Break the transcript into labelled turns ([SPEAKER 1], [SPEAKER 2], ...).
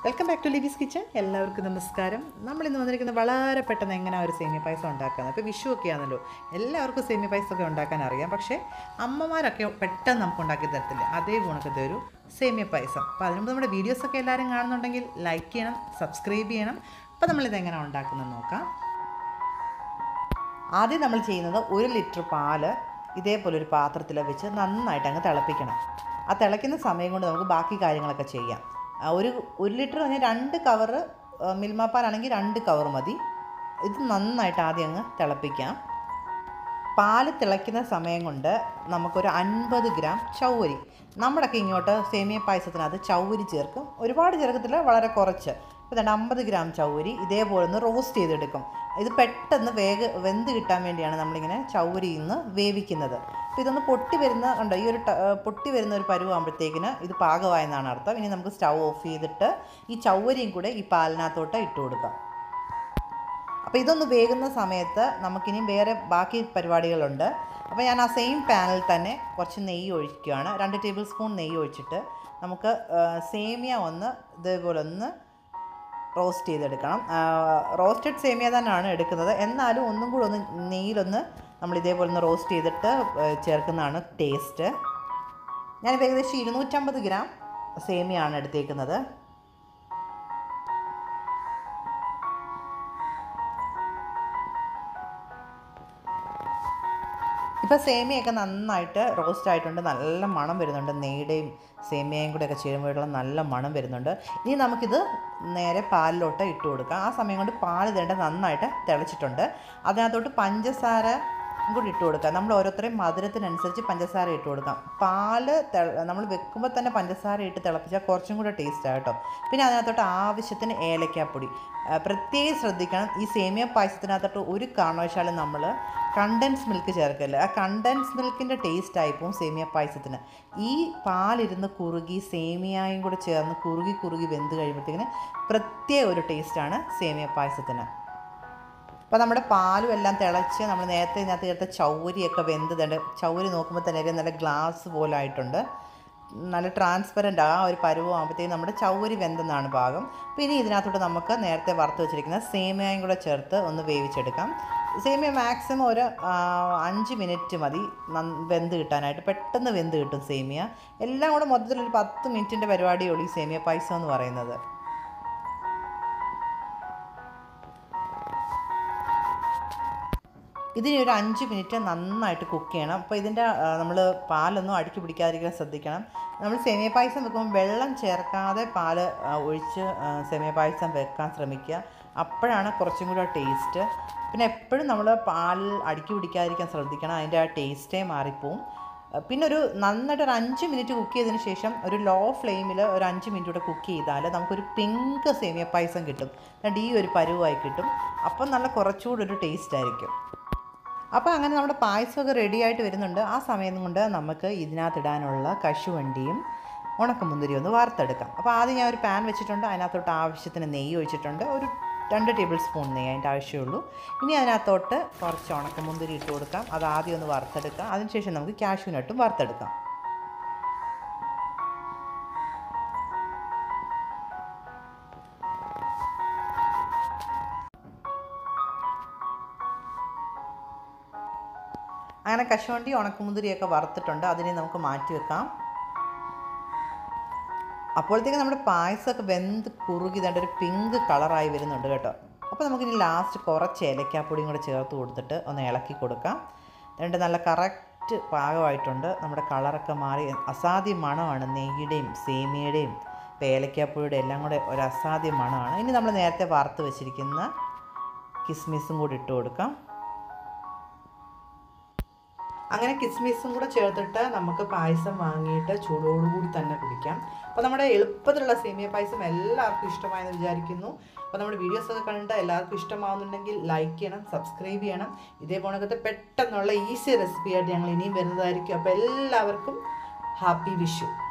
[SPEAKER 1] welcome back to Libis kitchen എല്ലാവർക്കും നമസ്കാരം നമ്മൾ ഇന്ന് വന്നിരിക്കുന്നത് വളരെ പെട്ടെന്ന് എങ്ങനെ ഒരു സേമിയ പായസം ഉണ്ടാക്കുന്നത് ഇപ്പോൾ വിഷു ഒക്കെ ആണല്ലോ എല്ലാവർക്കും സേമിയ പായസം ഒക്കെ ഉണ്ടാക്കാൻ അറിയാം പക്ഷേ അമ്മമാരൊക്കെ പെട്ടെന്ന് നമുക്ക് ഉണ്ടാക്കി തരത്തില്ല അതേ ഗുണക്കത്തെ ഒരു സേമിയ പായസം അപ്പോൾ അതിനുമുമ്പ് നമ്മുടെ വീഡിയോസൊക്കെ എല്ലാവരും കാണുന്നുണ്ടെങ്കിൽ ലൈക്ക് ചെയ്യണം സബ്സ്ക്രൈബ് ചെയ്യണം അപ്പോൾ നമ്മളിത് എങ്ങനെ ഉണ്ടാക്കുന്നത് നോക്കാം ആദ്യം നമ്മൾ ചെയ്യുന്നത് ഒരു ലിറ്റർ പാല് ഇതേപോലെ ഒരു പാത്രത്തിൽ വെച്ച് നന്നായിട്ട് അങ്ങ് തിളപ്പിക്കണം ആ തിളയ്ക്കുന്ന സമയം കൊണ്ട് നമുക്ക് ബാക്കി കാര്യങ്ങളൊക്കെ ചെയ്യാം ആ, ഒരു ഒരു ലിറ്റർ പറഞ്ഞാൽ രണ്ട് കവറ് മിൽമ പാലാണെങ്കിൽ രണ്ട് കവർ മതി ഇത് നന്നായിട്ട് ആദ്യം അങ്ങ് തിളപ്പിക്കാം പാല് തിളയ്ക്കുന്ന സമയം കൊണ്ട് നമുക്കൊരു അൻപത് ഗ്രാം ചൗവരി നമ്മുടെയൊക്കെ ഇങ്ങോട്ട് സേമിയ പായസത്തിനകത്ത് ചൗവരി ചേർക്കും ഒരുപാട് ചേർക്കത്തില്ല വളരെ കുറച്ച് ഇപ്പോൾ തന്നെ അമ്പത് ഗ്രാം ചൗവരി ഇതേപോലെ ഒന്ന് റോസ്റ്റ് ചെയ്തെടുക്കും ഇത് പെട്ടെന്ന് വേഗ വെന്ത് കിട്ടാൻ വേണ്ടിയാണ് നമ്മളിങ്ങനെ ചൗവരി ഇന്ന് വേവിക്കുന്നത് അപ്പോൾ ഇതൊന്ന് പൊട്ടി വരുന്ന ഉണ്ട് ഈ ഒരു ട- പൊട്ടി വരുന്ന ഒരു പരുവാകുമ്പോഴത്തേക്കിന് ഇത് പാകമായെന്നാണ് അർത്ഥം ഇനി നമുക്ക് സ്റ്റൗ ഓഫ് ചെയ്തിട്ട് ഈ ചൗവരിയും കൂടെ ഈ പാലിനകത്തോട്ട് ഇട്ട് കൊടുക്കാം അപ്പോൾ ഇതൊന്ന് വേകുന്ന സമയത്ത് നമുക്കിനി വേറെ ബാക്കി പരിപാടികളുണ്ട് അപ്പോൾ ഞാൻ ആ സെയിം പാനിൽ തന്നെ കുറച്ച് നെയ്യ് ഒഴിക്കുകയാണ് രണ്ട് ടേബിൾ സ്പൂൺ നെയ്യ് ഒഴിച്ചിട്ട് നമുക്ക് ആ, സേമിയ ഒന്ന് ഇതേപോലെ ഒന്ന് റോസ്റ്റ് ചെയ്തെടുക്കണം റോസ്റ്റഡ് സേമിയ തന്നെയാണ് എടുക്കുന്നത് എന്നാലും ഒന്നും കൂടി ഒന്ന് നെയ്യിലൊന്ന് നമ്മൾ ഇതേപോലെ ഒന്ന് റോസ്റ്റ് ചെയ്തിട്ട് ആ, ചേർക്കുന്നതാണ് ടേസ്റ്റ് ഞാനിപ്പോൾ ഏകദേശം ഇരുന്നൂറ്റമ്പത് ഗ്രാം സേമിയാണ് എടുത്തേക്കുന്നത് ഇപ്പോൾ സേമിയൊക്കെ നന്നായിട്ട് റോസ്റ്റ് ആയിട്ടുണ്ട് നല്ല മണം വരുന്നുണ്ട് നെയ്യുടെയും സേമിയയും കൂടെ ഒക്കെ ചേരുമ്പോഴുള്ള നല്ല മണം വരുന്നുണ്ട് ഇനി നമുക്കിത് നേരെ പാലിലോട്ട് ഇട്ട് കൊടുക്കാം ആ സമയം കൊണ്ട് പാൽ ഇതേണ്ട നന്നായിട്ട് തിളച്ചിട്ടുണ്ട് അതിനകത്തോട്ട് പഞ്ചസാര കൂടി ഇട്ട് കൊടുക്കാം നമ്മൾ ഓരോരുത്തരെയും മധുരത്തിനനുസരിച്ച് പഞ്ചസാര ഇട്ട് കൊടുക്കാം പാല് തിള- നമ്മൾ വെക്കുമ്പോൾ തന്നെ പഞ്ചസാര ഇട്ട് തിളപ്പിച്ചാൽ കുറച്ചും കൂടെ ടേസ്റ്റ് കേട്ടോ പിന്നെ അതിനകത്തോട്ട് ആവശ്യത്തിന് ഏലക്കാപ്പൊടി ആ, പ്രത്യേകം ശ്രദ്ധിക്കണം ഈ സേമിയ പായസത്തിനകത്തോട്ട് ഒരു കാരണവശാലും നമ്മൾ കണ്ടൻസ് മിൽക്ക് ചേർക്കല്ല ആ കണ്ടൻസ് മിൽക്കിൻ്റെ ടേസ്റ്റ് ആയിപ്പോവും സേമിയ പായസത്തിന് ഈ പാലിരുന്ന് കുറുകി സേമിയയും കൂടെ ചേർന്ന് കുറുകി കുറുകി വെന്ത് കഴിയുമ്പോഴത്തേക്കിന് പ്രത്യേക ഒരു ടേസ്റ്റാണ് സേമിയ പായസത്തിന് അപ്പോൾ നമ്മുടെ പാലും എല്ലാം തിളച്ച് നമ്മൾ നേരത്തെ ഇതിനകത്ത് ചേർത്ത ചൗരിയൊക്കെ വെന്ത് തന്നെ ചൗരി നോക്കുമ്പോൾ തന്നെ നല്ല ഗ്ലാസ് പോലെ ആയിട്ടുണ്ട് നല്ല ട്രാൻസ്പെറൻ്റ് ആ ഒരു പരുവമാകുമ്പോഴത്തേക്കും നമ്മുടെ ചൗരി വെന്തെന്നാണ് പാകം പിന്നെ ഇതിനകത്തോട്ട് നമുക്ക് നേരത്തെ വറുത്ത് വെച്ചിരിക്കുന്ന സേമിയയും കൂടെ ചേർത്ത് ഒന്ന് വേവിച്ചെടുക്കാം സേമിയ മാക്സിമം ഒരു ആ, അഞ്ച് മിനിറ്റ് മതി നന്ന- വെന്ത് കിട്ടാനായിട്ട് പെട്ടെന്ന് വെന്ത് കിട്ടും സേമിയ എല്ലാം കൂടെ മൊത്തത്തിൽ ഒരു പത്ത് മിനിറ്റിൻ്റെ പരിപാടിയേ ഉള്ളൂ ഈ സേമിയ പായസം എന്ന് പറയുന്നത് ഇതിന് ഒരു അഞ്ച് മിനിറ്റ് നന്നായിട്ട് കുക്ക് ചെയ്യണം അപ്പോൾ ഇതിൻ്റെ നമ്മൾ പാലൊന്നും അടുക്കി പിടിക്കാതിരിക്കാൻ ശ്രദ്ധിക്കണം നമ്മൾ സേമിയ പായസം വെക്കുമ്പോൾ വെള്ളം ചേർക്കാതെ പാല് ആ, ഒഴിച്ച് ആ, സേമിയ പായസം വെക്കാൻ ശ്രമിക്കുക അപ്പോഴാണ് കുറച്ചും കൂടെ ടേസ്റ്റ് പിന്നെ എപ്പോഴും നമ്മൾ പാൽ അടുക്കി പിടിക്കാതിരിക്കാൻ ശ്രദ്ധിക്കണം അതിൻ്റെ ആ ടേസ്റ്റേ മാറിപ്പോവും ആ, പിന്നെ ഒരു നന്നായിട്ട് ഒരു അഞ്ച് മിനിറ്റ് കുക്ക് ചെയ്തതിന് ശേഷം ഒരു ലോ ഫ്ലെയിമിൽ ഒരു അഞ്ച് മിനിറ്റ് കൂടെ കുക്ക് ചെയ്താൽ നമുക്കൊരു പിങ്ക് സേമിയ പായസം കിട്ടും എന്നിട്ട് ഈ ഒരു പരുവായി കിട്ടും അപ്പം നല്ല കുറച്ചുകൂടി ഒരു ടേസ്റ്റ് ആയിരിക്കും അപ്പോൾ അങ്ങനെ നമ്മുടെ പായസമൊക്കെ റെഡി ആയിട്ട് വരുന്നുണ്ട് ആ സമയം കൊണ്ട് നമുക്ക് ഇതിനകത്തിടാനുള്ള കശുവണ്ടിയും ഉണക്കമുന്തിരിയും ഒന്ന് വറുത്തെടുക്കാം അപ്പോൾ ആദ്യം ഞാൻ ഒരു പാൻ വെച്ചിട്ടുണ്ട് അതിനകത്തോട്ട് ആവശ്യത്തിന് നെയ്യ് ഒഴിച്ചിട്ടുണ്ട് ഒരു രണ്ട് ടേബിൾ സ്പൂൺ നെയ്യ് അതിൻ്റെ ആവശ്യമുള്ളൂ ഇനി അതിനകത്തോട്ട് കുറച്ച് ഉണക്കമുന്തിരി ഇട്ട് കൊടുക്കാം അത് ആദ്യം ഒന്ന് വറുത്തെടുക്കാം അതിനുശേഷം നമുക്ക് കാഷ്യൂനട്ടും വറുത്തെടുക്കാം അങ്ങനെ കശുവണ്ടി ഉണക്കമുന്തിരിയൊക്കെ വറുത്തിട്ടുണ്ട് അതിനെ നമുക്ക് മാറ്റി വെക്കാം അപ്പോഴത്തേക്ക് നമ്മുടെ പായസമൊക്കെ വെന്ത് കുറുകി ദാണ്ട് ഒരു പിങ്ക് കളറായി വരുന്നുണ്ട് കേട്ടോ അപ്പോൾ നമുക്കിനി ലാസ്റ്റ് കുറച്ച് ഏലക്കാപ്പൊടിയും കൂടെ ചേർത്ത് കൊടുത്തിട്ട് ഒന്ന് ഇളക്കി കൊടുക്കാം രണ്ട് നല്ല കറക്റ്റ് പാകമായിട്ടുണ്ട് നമ്മുടെ കളറൊക്കെ മാറി അസാധ്യ മണമാണ് നെയ്യുടെയും സേമിയയുടെയും ഇപ്പോൾ ഏലക്കാപ്പൊടിയുടെ എല്ലാം കൂടെ ഒരു അസാധ്യ മണമാണ് ഇനി നമ്മൾ നേരത്തെ വറുത്ത് വെച്ചിരിക്കുന്ന കിസ്മിസും കൂടി ഇട്ട് കൊടുക്കാം അങ്ങനെ കിസ്മിസും കൂടെ ചേർത്തിട്ട് നമുക്ക് പായസം വാങ്ങിയിട്ട് ചൂടോടുകൂടി തന്നെ കുടിക്കാം അപ്പോൾ നമ്മുടെ എളുപ്പത്തിലുള്ള സേമിയ പായസം എല്ലാവർക്കും ഇഷ്ടമായെന്ന് വിചാരിക്കുന്നു അപ്പോൾ നമ്മുടെ വീഡിയോസ് ഒക്കെ കണ്ടിട്ട് എല്ലാവർക്കും ഇഷ്ടമാവുന്നുണ്ടെങ്കിൽ ലൈക്ക് ചെയ്യണം സബ്സ്ക്രൈബ് ചെയ്യണം ഇതേപോണക്കത്തെ പെട്ടെന്നുള്ള ഈസി റെസിപ്പി ആയിട്ട് ഞങ്ങൾ ഇനിയും വരുന്നതായിരിക്കും അപ്പോൾ എല്ലാവർക്കും ഹാപ്പി വിഷു